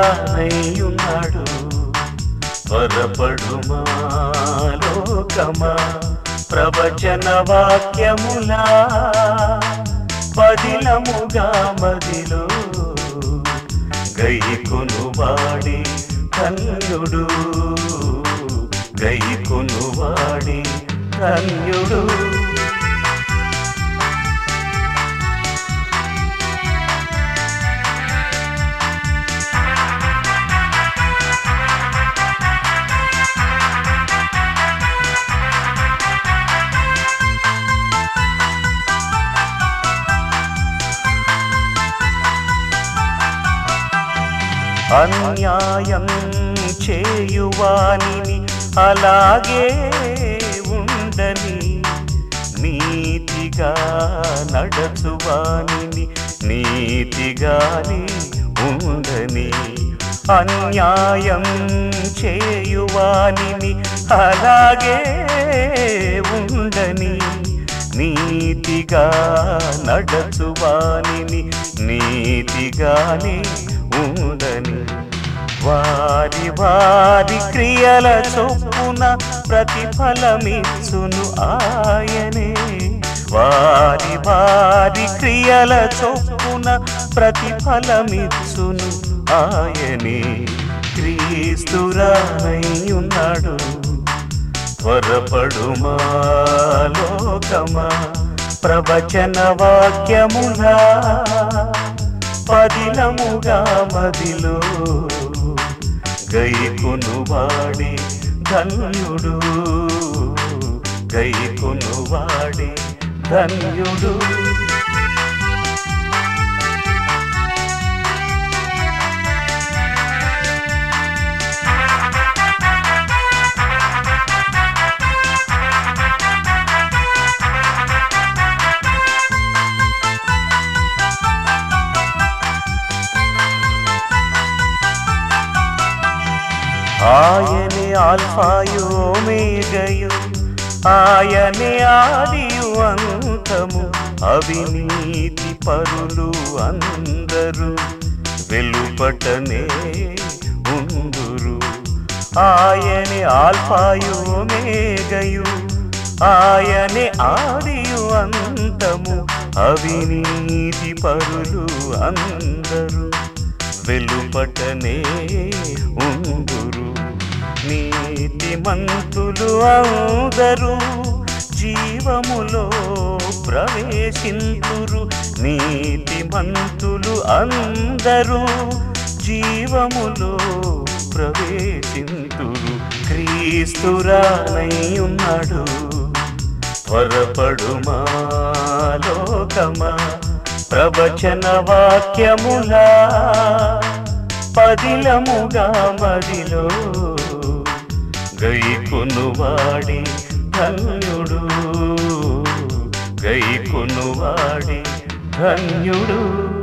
క్రీస్తురానయ్యున్నాడు త్వరపడుమా లోకమా ప్రవచన వాక్యములా పదిలముగా మదిలో గైకును వాడి ధన్యుడు గైకును వాడి ధన్యుడు అన్యాయం చేయువానిని అలాగే ఉండని నీతిగా నడచువానిని నీతిగాని ఉండని అన్యాయం చేయువానిని అలాగే ఉండని నీతిగా నడచువానిని నీతిగాని ఉండని వారి వారి క్రియల చొప్పున ప్రతిఫలమిచ్చును ఆయనే వారి వారి క్రియల చొప్పున ప్రతిఫలమిచ్చును ఆయనే క్రీస్తురానయ్యున్నాడు త్వరపడుమా లోకమా ప్రవచన వాక్యములా పదిలముగా మదిలో గైకును వాడి ధన్యుడు గైకును వాడి ధన్యుడు ఆయనే ఆల్ఫాయు ఓమేగయు ఆయనే ఆదియు అంతము అవినీతి పరులు అందరూ వెలుపటనే ఉందురు ఆయనే ఆల్ఫాయు ఓమేగయు ఆయనే ఆదియు అంతము అవినీతి పరులు అందరూ వెలుపటనే ఉందురు నీతిమంతులు అందరూ జీవములో ప్రవేశింతురు నీతిమంతులు అందరూ జీవములో ప్రవేశింతురు క్రీస్తురానయ్యున్నాడు త్వరపడుమా లోకమా ప్రవచన వాక్యములా పదిలముగా మదిలో గైకును వాడి ధన్యుడు గైకును వాడి ధన్యుడు